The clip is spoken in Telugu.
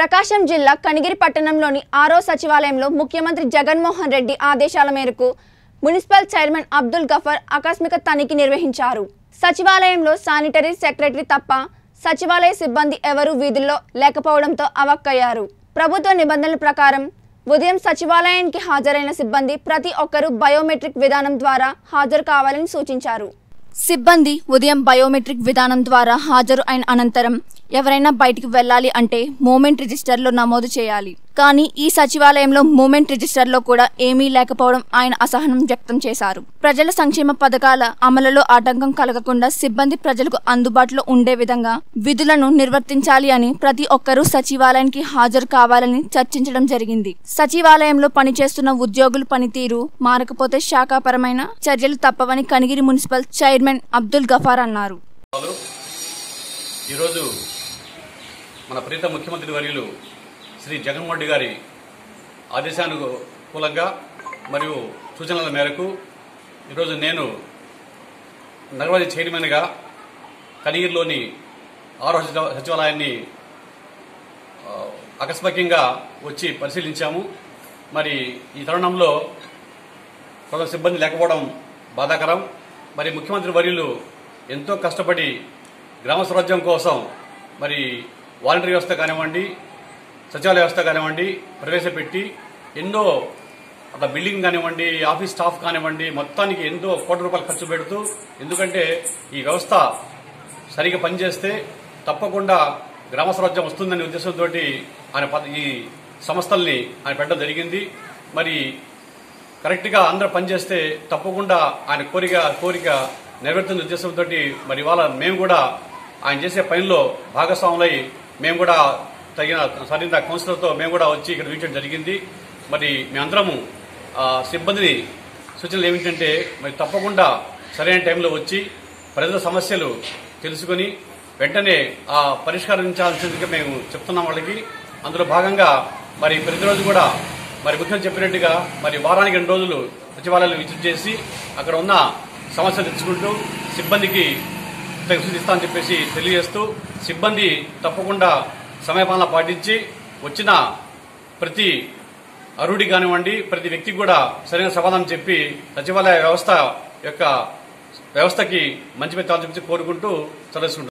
ప్రకాశం జిల్లా కనిగిరి పట్టణంలోని ఆరో సచివాలయంలో ముఖ్యమంత్రి జగన్మోహన్ రెడ్డి ఆదేశాల మేరకు మున్సిపల్ చైర్మన్ అబ్దుల్ గఫర్ ఆకస్మిక తనిఖీ నిర్వహించారు సచివాలయంలో శానిటరీ సెక్రటరీ తప్ప సచివాలయ సిబ్బంది ఎవరూ వీధుల్లో లేకపోవడంతో అవక్కయ్యారు ప్రభుత్వ నిబంధనల ప్రకారం ఉదయం సచివాలయానికి హాజరైన సిబ్బంది ప్రతి ఒక్కరూ బయోమెట్రిక్ విధానం ద్వారా హాజరు కావాలని సూచించారు సిబ్బంది ఉదయం బయోమెట్రిక్ విధానం ద్వారా హాజరు అయిన అనంతరం ఎవరైనా బయటికి వెళ్ళాలి అంటే మూమెంట్ రిజిస్టర్లో నమోదు చేయాలి కానీ ఈ సచివాలయంలో మూమెంట్ రిజిస్టర్లో కూడా ఏమీ లేకపోవడం ఆయన అసహనం వ్యక్తం చేశారు ప్రజల సంక్షేమ పథకాల అమలులో ఆటంకం కలగకుండా సిబ్బంది ప్రజలకు అందుబాటులో ఉండే విధంగా విధులను నిర్వర్తించాలి అని ప్రతి ఒక్కరూ సచివాలయానికి హాజరు కావాలని చర్చించడం జరిగింది సచివాలయంలో పనిచేస్తున్న ఉద్యోగుల పనితీరు మారకపోతే శాఖాపరమైన చర్యలు తప్పవని కనిగిరి మున్సిపల్ చైర్మన్ అబ్దుల్ గఫార్ అన్నారు వాళ్ళు ఈరోజు మన ప్రీత ముఖ్యమంత్రి వర్యులు శ్రీ జగన్మోహన్ రెడ్డి గారి ఆదేశానుకూలంగా మరియు సూచనల మేరకు ఈరోజు నేను నగరవాది చైర్మన్గా కనిగిరిలోని ఆరో సచివ- సచివాలయాన్ని ఆ, ఆకస్మికంగా వచ్చి పరిశీలించాము మరి ఈ తరుణంలో కొంత సిబ్బంది లేకపోవడం బాధాకరం మరి ముఖ్యమంత్రి వర్యులు ఎంతో కష్టపడి గ్రామ స్వరాజ్యం కోసం మరి వాలంటరీ వ్యవస్థ కానివ్వండి సచివాలయ వ్యవస్థ కానివ్వండి ప్రవేశపెట్టి ఎన్నో ఒక బిల్డింగ్ కానివ్వండి ఆఫీస్ స్టాఫ్ కానివ్వండి మొత్తానికి ఎంతో కోట్ల రూపాయలు ఖర్చు పెడుతూ ఎందుకంటే ఈ వ్యవస్థ సరిగా పనిచేస్తే తప్పకుండా గ్రామ స్వరాజ్యం వస్తుందనే ఉద్దేశంతో ఆయన పద- ఈ సంస్థల్ని ఆయన పెట్టడం జరిగింది మరి కరెక్ట్గా అందరూ పనిచేస్తే తప్పకుండా ఆయన కోరిక కోరిక నెరవేరుతున్న ఉద్దేశంతో మరి ఇవాళ మేము కూడా ఆయన చేసే పనిలో భాగస్వాములై మేము కూడా తగిన సరైన కౌన్సిలర్తో మేము కూడా వచ్చి ఇక్కడ వీక్షణ జరిగింది మరి మేమందరము ఆ, సిబ్బందిని సూచనలు ఏమిటంటే మరి తప్పకుండా సరైన టైంలో వచ్చి ప్రజల సమస్యలు తెలుసుకుని వెంటనే ఆ పరిష్కరించాల్సిందిగా మేము చెప్తున్నాం వాళ్ళకి అందులో భాగంగా మరి ప్రతిరోజు కూడా మరి ముఖ్యంగా చెప్పినట్టుగా మరి వారానికి రెండు రోజులు సచివాలయాలు విజిట్ చేసి అక్కడ ఉన్న సమస్యలు తెచ్చుకుంటూ సిబ్బందికి తగిన ఇస్తామని చెప్పేసి తెలియజేస్తూ సిబ్బంది తప్పకుండా సమయపాలన పాటించి వచ్చిన ప్రతి అరుడి కానివ్వండి ప్రతి వ్యక్తికి కూడా సరైన సమాధానం చెప్పి సచివాలయ వ్యవస్థ యొక్క వ్యవస్థకి మంచి పెట్టాలని చెప్పి కోరుకుంటూ చదువుకుంటాం